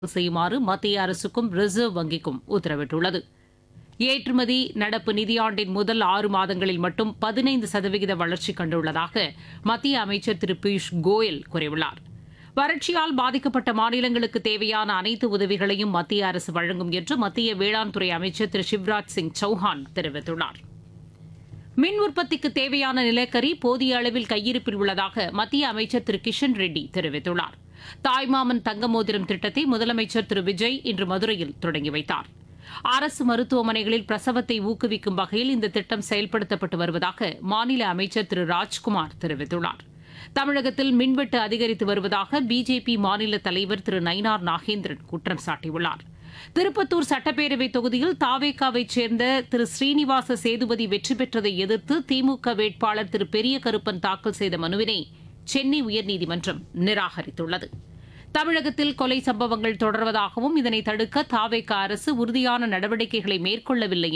செய்யுமாறு மத்திய அரசுக்கும் ரிசர்வ் வங்கிக்கும் உத்தரவிட்டுள்ளது ஏற்றுமதி நடப்பு நிதியாண்டின் முதல் ஆறு மாதங்களில் மட்டும் பதினைந்து சதவிகித வளர்ச்சி கண்டுள்ளதாக மத்திய அமைச்சர் திரு பியூஷ் கோயல் கூறியுள்ளார் வறட்சியால் பாதிக்கப்பட்ட மாநிலங்களுக்கு தேவையான அனைத்து உதவிகளையும் மத்திய அரசு வழங்கும் என்று மத்திய வேளாண் துறை அமைச்சர் திரு சிவராஜ் சிங் சௌஹான் தெரிவித்துள்ளார் மின் உற்பத்திக்கு தேவையான நிலக்கரி போதிய அளவில் கையிருப்பில் உள்ளதாக மத்திய அமைச்சர் திரு கிஷன் ரெட்டி தெரிவித்துள்ளார் தாய்மாமன் தங்க மோதிரம் திட்டத்தை முதலமைச்சர் திரு விஜய் இன்று மதுரையில் தொடங்கி வைத்தார் அரசு மருத்துவமனைகளில் பிரசவத்தை ஊக்குவிக்கும் வகையில் இந்த திட்டம் செயல்படுத்தப்பட்டு வருவதாக மாநில அமைச்சர் திரு ராஜ்குமார் தெரிவித்துள்ளார் தமிழகத்தில் மின்வெட்டு அதிகரித்து வருவதாக பிஜேபி மாநில தலைவர் திரு நயினார் நாகேந்திரன் குற்றம் சாட்டியுள்ளார் திருப்பத்தூர் சட்டப்பேரவை தொகுதியில் தாவேகாவைச் சேர்ந்த திரு ஸ்ரீனிவாச சேதுபதி வெற்றி பெற்றதை எதிர்த்து திமுக வேட்பாளர் திரு பெரிய கருப்பன் தாக்கல் செய்த மனுவினை சென்னை உயர்நீதிமன்றம் நிராகரித்துள்ளது தமிழகத்தில் கொலை சம்பவங்கள் தொடர்வதாகவும் இதனை தடுக்க தாவேக அரசு உறுதியான நடவடிக்கைகளை மேற்கொள்ளவில்லை